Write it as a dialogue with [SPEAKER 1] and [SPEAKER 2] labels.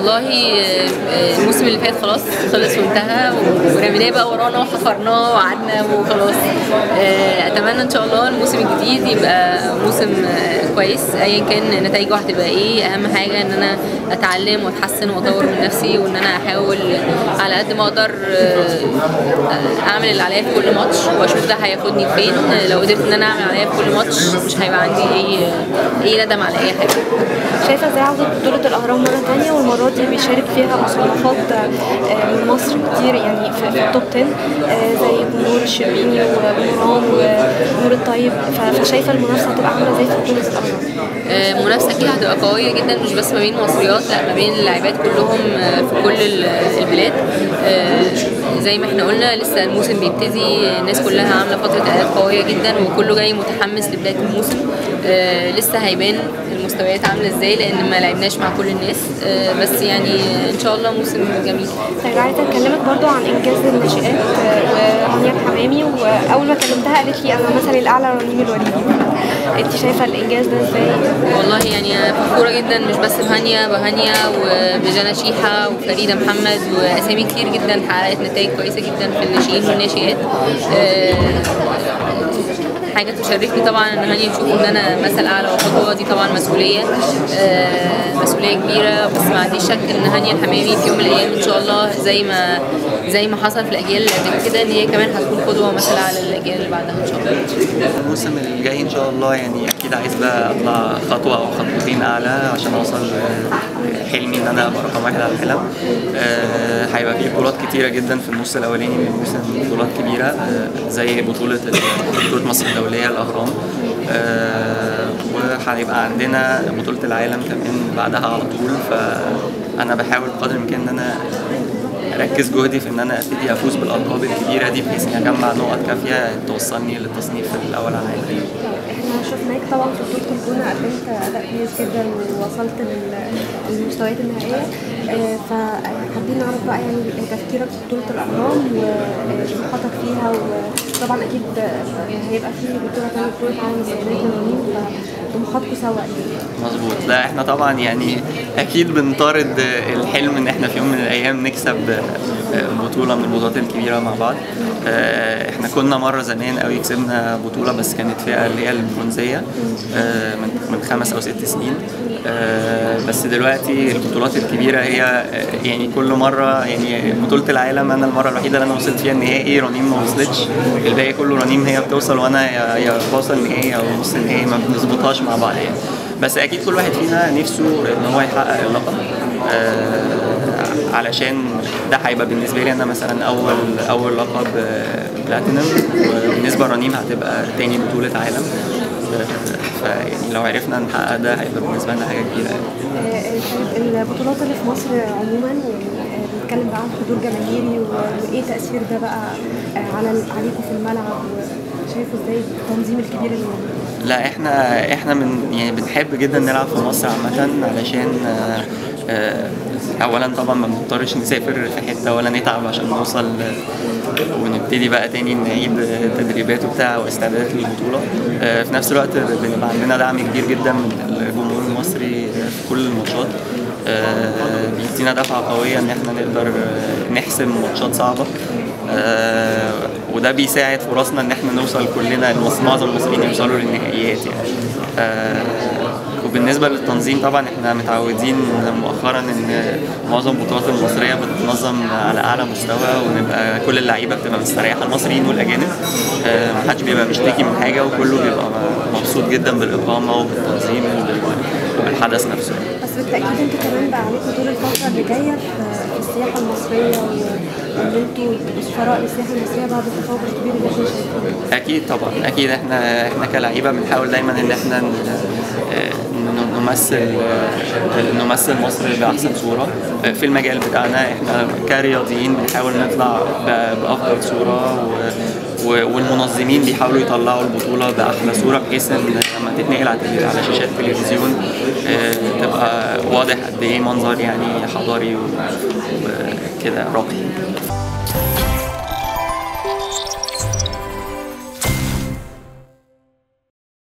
[SPEAKER 1] والله آه، الموسم اللي فات خلاص خلص وانتهى ورميناه بقى ورانا وحفرناه وقعدنا وخلاص آه، اتمنى ان شاء الله الموسم الجديد يبقى موسم آه، كويس ايا كان نتائجه هتبقى ايه اهم حاجه ان انا اتعلم واتحسن واطور من نفسي وان انا احاول على قد ما اقدر آه، اعمل اللي عليا في كل ماتش واشوف ده هياخدني فين لو قدرت ان انا اعمل عليا في كل ماتش مش هيبقى عندي اي اي ندم على اي حاجه
[SPEAKER 2] شايفه ازاي عوده بطوله الاهرام مره تانية والمره دي بيشارك فيها مصنفات آه، من مصر كتير يعني في في التوب 10 آه، زي جمهور الشربيني ونوران ونور الطيب ف- فشايفه المنافسه هتبقى عامله ازاي في بطوله الاهرام
[SPEAKER 1] آه، المنافسه اكيد هتبقى قويه جدا مش بس ما بين المصريات لا ما بين اللاعبات كلهم آه، في كل ال- البلاد آه، زي ما احنا قلنا لسه الموسم بيبتدي الناس كلها عامله فتره اعداد قويه جدا وكله جاي متحمس لبدايه الموسم آه، لسه هيبان المستويات عامله ازاي لان ما لعبناش مع كل الناس آه، بس يعني ان شاء الله موسم جميل
[SPEAKER 2] طيب عايزه اكلمك برضو عن انجاز الناشئات آه، ورانيا الحمامي واول ما كلمتها قالت لي انا مثلي الاعلى رنيم الوليدي انت شايفه الانجاز ده ازاي؟
[SPEAKER 1] والله يعني فخورة جدا مش بس بهانيا بهانيا وبجانا شيحة وفريدة محمد وأسامي كتير جدا حققت نتائج كويسة جدا في الناشئين والناشئات آه، حاجة تشرفني طبعا ان هانيا تشوف ان انا مثل اعلى وقدوة دي طبعا مسؤولية آه، مسؤولية كبيرة بس ما عنديش شك ان هانيا الحمامي في يوم من الايام ان شاء الله زي ما زي ما حصل في الاجيال اللي قبل كده ان هي كمان هتكون قدوة ومثل اعلى للاجيال اللي بعدها ان شاء الله
[SPEAKER 3] الموسم الجاي ان شاء الله يعني اكيد عايز بقى اطلع خطوه او خطوتين اعلى عشان اوصل آه، حلمي ان انا ابقى رقم واحد على العالم آه، هيبقى في بطولات كتيره جدا في النص الاولاني من الموسم بطولات كبيره آه، زي بطوله بطوله مصر الدوليه الاهرام آه، وهيبقى عندنا بطوله العالم كمان بعدها على طول فانا بحاول بقدر الامكان ان انا اركز جهدي في ان انا ابتدي افوز بالالقاب الكبيره دي بحيث اني اجمع نقط كافيه توصلني للتصنيف الاول على العالم
[SPEAKER 2] احنا شفناك طبعا في بطوله الجونه قدمت اداء كويس جدا ووصلت لل- للمستويات النهائيه آه، فحابين نعرف بقى يعني تفكيرك في بطوله الاهرام وطموحاتك فيها وطبعا اكيد آه، هيبقى في بطوله ثانيه بطوله عالم السيدات للرنين فطموحاتكم سوا اكيد
[SPEAKER 3] مظبوط لا احنا طبعا يعني اكيد بنطارد الحلم ان احنا في يوم من الايام نكسب بطوله من البطولات الكبيره مع بعض اه، احنا كنا مره زمان قوي كسبنا بطوله بس كانت فئه اللي هي البرونزيه اه، من من خمس او ست سنين اه، بس دلوقتي البطولات الكبيره هي اه، يعني كل مره يعني بطوله العالم انا المره الوحيده اللي انا وصلت فيها النهائي رنيم ما وصلتش الباقي كله رنيم هي بتوصل وانا يا يا بوصل نهائي او نص النهائي ما بنظبطهاش مع بعض يعني بس اكيد كل واحد فينا نفسه ان هو يحقق اللقب آه علشان ده هيبقى بالنسبه لي انا مثلا اول اول لقب آه، بلاتينم وبالنسبه لرنيم هتبقى تاني بطوله عالم آه، فيعني لو عرفنا نحقق ده هيبقى بالنسبه لنا حاجه كبيره يعني.
[SPEAKER 2] آه، طيب البطولات اللي في مصر عموما يعني آه، بنتكلم بقى عن حضور جماهيري و- وايه تاثير ده بقى آه، على عليكم في الملعب وشايفوا ازاي التنظيم الكبير اللي موجود
[SPEAKER 3] لا احنا احنا من يعني بنحب جدا نلعب في مصر عامة علشان آه، آه، اولا طبعا ما بنضطرش نسافر في حتة ولا نتعب عشان نوصل آه، ونبتدي بقى تاني نعيد تدريبات وبتاع واستعدادات للبطولة آه، في نفس الوقت بنبقى عندنا دعم كبير جدا من الجمهور المصري في كل الماتشات آه، بيدينا دفعة قوية ان احنا نقدر آه، نحسم ماتشات صعبة آه، وده بيساعد فرصنا ان احنا نوصل كلنا المص- معظم المصريين يوصلوا للنهائيات يعني آه، وبالنسبه للتنظيم طبعا احنا متعودين مؤخرا ان معظم البطولات المصريه بتتنظم على اعلى مستوى ونبقى كل اللعيبه بتبقى مستريحه المصريين والاجانب آه، محدش بيبقى مشتكي من حاجه وكله بيبقى مبسوط جدا بالاقامه وبالتنظيم وبال- وبالحدث نفسه
[SPEAKER 2] بس بالتاكيد انتوا كمان بقى عليكم دور الفتره اللي جايه في في السياحه المصريه و- وان انتوا شفراء للسياحه المصريه بعد التفوق الكبير اللي احنا شايفينه
[SPEAKER 3] اكيد طبعا اكيد احنا احنا كلعيبه بنحاول دايما ان احنا ن- ن- نمثل نمثل مصر باحسن صوره في المجال بتاعنا احنا كرياضيين بنحاول نطلع ب- بافضل صوره و- و- والمنظمين بيحاولوا يطلعوا البطوله باحلى صوره بحيث ان لما تتنقل على التلفزيون- على شاشات التلفزيون آه، تبقى واضح قد ايه منظر يعني حضاري و- وكده راقي